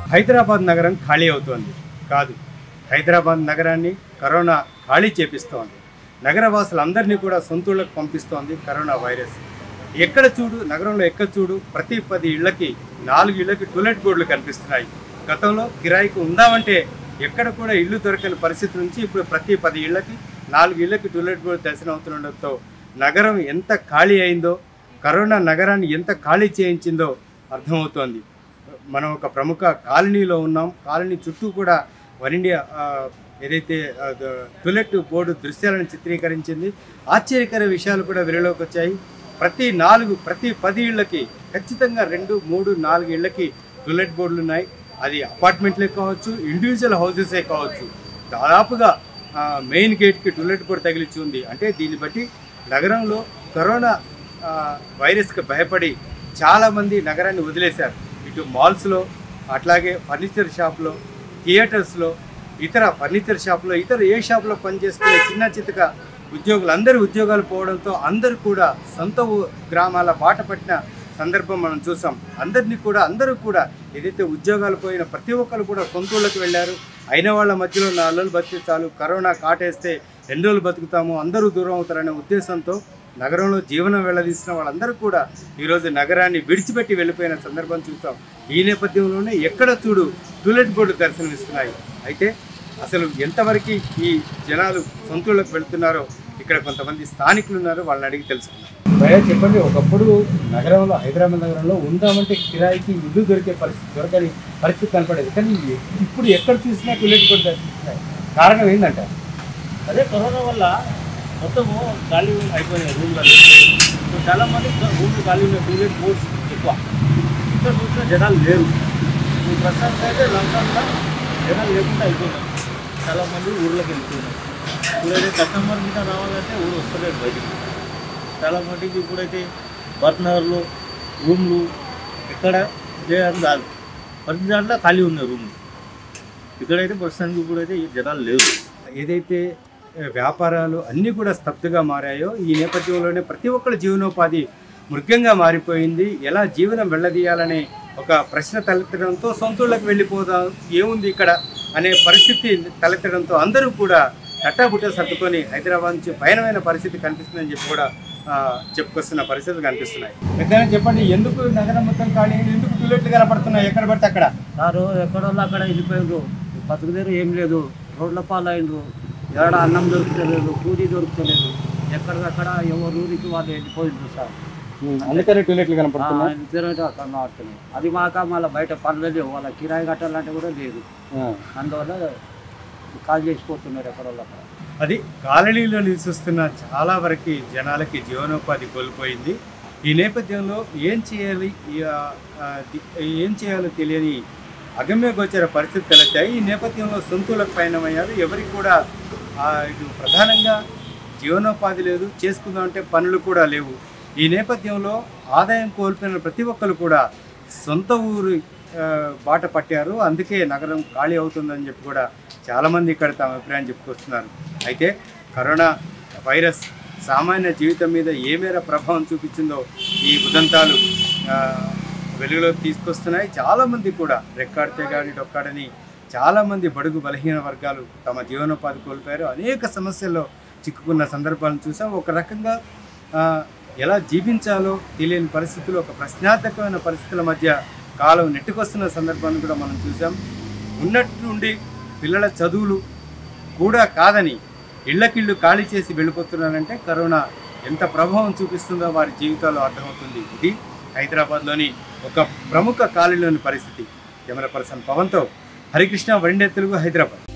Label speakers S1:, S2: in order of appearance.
S1: హైదరాబాద్ నగరం ఖాళీ అవుతోంది కాదు హైదరాబాద్ నగరాన్ని కరోనా ఖాళీ చేపిస్తోంది నగరవాసులందరినీ కూడా సొంతూళ్ళకు పంపిస్తోంది కరోనా వైరస్ ఎక్కడ చూడు నగరంలో ఎక్కడ చూడు ప్రతి పది ఇళ్లకి నాలుగు ఇళ్లకి టూలెట్ బోర్డులు కనిపిస్తున్నాయి గతంలో కిరాయికి ఉందామంటే ఎక్కడ కూడా ఇల్లు దొరకని పరిస్థితి నుంచి ఇప్పుడు ప్రతి పది ఇళ్లకి నాలుగు ఇళ్లకి టూలెట్ బోర్డు దర్శనం అవుతుండడంతో నగరం ఎంత ఖాళీ అయిందో కరోనా నగరాన్ని ఎంత ఖాళీ చేయించిందో అర్థమవుతోంది మనం ఒక ప్రముఖ కాలనీలో ఉన్నాం కాలనీ చుట్టూ కూడా వన్ ఇండియా ఆ, ఏదైతే ఆ, ద- టూలెట్ బోర్డు దృశ్యాలను చిత్రీకరించింది ఆశ్చర్యకర విషయాలు కూడా వెలుగులోకి వచ్చాయి ప్రతి నాలుగు ప్రతి పది ఇళ్ళకి ఖచ్చితంగా రెండు మూడు నాలుగు ఇళ్ళకి టూలెట్ బోర్డులు ఉన్నాయి అది అపార్ట్మెంట్లే కావచ్చు ఇండివిజువల్ హౌసెసే కావచ్చు దాదాపుగా ఆ, మెయిన్ గేట్కి టూలెట్ బోర్డు తగిలించి ఉంది అంటే దీన్ని బట్టి నగరంలో కరోనా ఆ, వైరస్కి భయపడి చాలామంది నగరాన్ని వదిలేశారు ఇటు మాల్స్లో అట్లాగే ఫర్నిచర్ షాప్లో థియేటర్స్లో ఇతర ఫర్నిచర్ షాప్లో ఇతర ఏ షాప్లో పనిచేసుకునే చిన్న చితక ఉద్యోగులు అందరి ఉద్యోగాలు పోవడంతో అందరూ కూడా సొంత ఊ- గ్రామాల బాట పట్టిన సందర్భం మనం చూసాం అందరినీ కూడా అందరూ కూడా ఏదైతే ఉద్యోగాలు పోయిన ప్రతి ఒక్కరు కూడా సొంత ఊళ్ళకి వెళ్ళారు అయిన వాళ్ళ మధ్యలో నాలుగు రోజులు బతికి చాలు కరోనా కాటేస్తే ఎన్ని రోజులు బతుకుతాము అందరూ దూరం అవుతారనే ఉద్దేశంతో నగరంలో జీవనం వెళ్ళదీసిన వాళ్ళందరూ కూడా ఈరోజు నగరాన్ని విడిచిపెట్టి వెళ్ళిపోయిన సందర్భం చూసాం ఈ నేపథ్యంలోనే ఎక్కడ చూడు టూలెట్ బోర్డు దర్శనమిస్తున్నాయి అయితే అసలు ఎంతవరకు ఈ జనాలు సొంతూళ్ళకి వెళ్తున్నారో ఇక్కడ కొంతమంది స్థానికులు ఉన్నారు వాళ్ళని అడిగి తెలుసుకున్నాం భయ చెప్పండి ఒకప్పుడు నగరంలో హైదరాబాద్ నగరంలో ఉందామంటే కిరాయికి ఇల్లు దొరికే పరిస్థితి దొరకని పరిస్థితి కనపడేది కానీ ఇప్పుడు ఎక్కడ చూసినా టూలెట్ బోర్డు దర్శిస్తున్నాయి కారణం ఏంటంటే
S2: అదే కరోనా వల్ల మొత్తము ఖాళీ అయిపోయినాయి రూమ్లు సో చాలా మంది రూమ్లు ఖాళీ ఉన్నాయి టూలెట్ బోర్డ్స్ ఎక్కువ ఇక్కడ చూసిన జనాలు లేరు ఈ ప్రస్తుతానికి అయితే లాక్డౌన్లో జనాలు లేకుండా అయిపోయినారు చాలా మంది ఊర్లోకి వెళ్ళిపోయినారు ఇప్పుడైతే కస్టమర్ మీద రావాలంటే ఊరు వస్తలేదు బయటికి చాలా మటుకు ఇప్పుడైతే బర్నర్లు రూమ్లు ఎక్కడ లేదని కాదు ప్రతి దాంట్లో ఖాళీ ఉన్నాయి రూమ్లు ఇక్కడైతే ప్రస్తుతానికి ఇప్పుడైతే ఈ జనాలు లేరు
S1: ఏదైతే ఏ, వ్యాపారాలు అన్నీ కూడా స్తబ్దుగా మారాయో ఈ నేపథ్యంలోనే ప్రతి ఒక్కరి జీవనోపాధి మృగ్యంగా మారిపోయింది ఎలా జీవనం వెళ్ళదీయాలనే ఒక ప్రశ్న తలెత్తడంతో సొంతూళ్ళకి వెళ్ళిపోదాం ఏముంది ఇక్కడ అనే పరిస్థితి తలెత్తడంతో అందరూ కూడా తట్టాబుట్ట సర్దుకొని హైదరాబాద్ నుంచి పయనమైన పరిస్థితి కనిపిస్తుందని చెప్పి కూడా ఆ, చెప్పుకొస్తున్న పరిస్థితులు కనిపిస్తున్నాయి పెద్దగా చెప్పండి ఎందుకు నగరం మొత్తం ఖాళీ అయింది? ఎందుకు టూలెట్లు కనపడుతున్నాయి ఎక్కడ పడితే అక్కడ
S3: సారు ఎక్కడోళ్ళు అక్కడ వెళ్ళిపోయిండ్రు బతుకుదేరు ఏం లేదు రోడ్ల పాలైండ్రు ఎక్కడ అన్నం దొరుకుతలేదు కూలి దొరుకుతలేదు ఎక్కడికక్కడ ఎవరు ఊరికి వాళ్ళు వెళ్ళిపోయిండ్రు సార్
S1: అందుకనే టూలెట్లు కనపడుతున్నాయి
S3: తిరగటం అక్కడ ఆడుతున్నాయి అది మాక మళ్ళీ బయట పనులు లేవు వాళ్ళ కిరాయి కట్టాలంటే కూడా లేదు అందువల్ల కాల్ చేసిపోతున్నారు ఎక్కడోళ్ళు అక్కడ
S1: అది కాలనీలో నివసిస్తున్న చాలా వరకు జనాలకి జీవనోపాధి కోల్పోయింది ఈ నేపథ్యంలో ఏం చేయాలి ఈ, ఆ, ఆ, ది- ఏం చేయాలో తెలియని అగమ్య గోచర పరిస్థితి తలెత్తాయి ఈ నేపథ్యంలో సొంతూలకు పయనమయ్యారు ఎవరికి కూడా ఆ, ఇటు ప్రధానంగా జీవనోపాధి లేదు చేసుకుందామంటే పనులు కూడా లేవు ఈ నేపథ్యంలో ఆదాయం కోల్పోయిన ప్రతి ఒక్కరు కూడా సొంత ఊరు ఆ, బాట పట్టారు అందుకే నగరం ఖాళీ అవుతుందని చెప్పి కూడా చాలామంది ఇక్కడ తమ అభిప్రాయం చెప్పుకొస్తున్నారు అయితే కరోనా వైరస్ సామాన్య జీవితం మీద ఏ మేర ప్రభావం చూపించిందో ఈ ఉదంతాలు ఆ, వెలుగులోకి తీసుకొస్తున్నాయి చాలామంది కూడా రెక్కాడితే కానీ డొక్కాడని చాలామంది బడుగు బలహీన వర్గాలు తమ జీవనోపాధి కోల్పోయారు అనేక సమస్యల్లో చిక్కుకున్న సందర్భాలను చూసాం ఒక రకంగా ఆ, ఎలా జీవించాలో తెలియని పరిస్థితులు ఒక ప్రశ్నార్థకమైన పరిస్థితుల మధ్య కాలం నెట్టుకొస్తున్న సందర్భాన్ని కూడా మనం చూసాం ఉన్నట్టుండి పిల్లల చదువులు కూడా కాదని ఇళ్ళకిళ్ళు ఖాళీ చేసి వెళ్ళిపోతున్నారంటే కరోనా ఎంత ప్రభావం చూపిస్తుందో వారి జీవితాల్లో అర్థమవుతుంది ఇది హైదరాబాద్లోని ఒక ప్రముఖ కాలనీలోని పరిస్థితి కెమెరా పర్సన్ పవన్తో హరికృష్ణ వరిండే తెలుగు హైదరాబాద్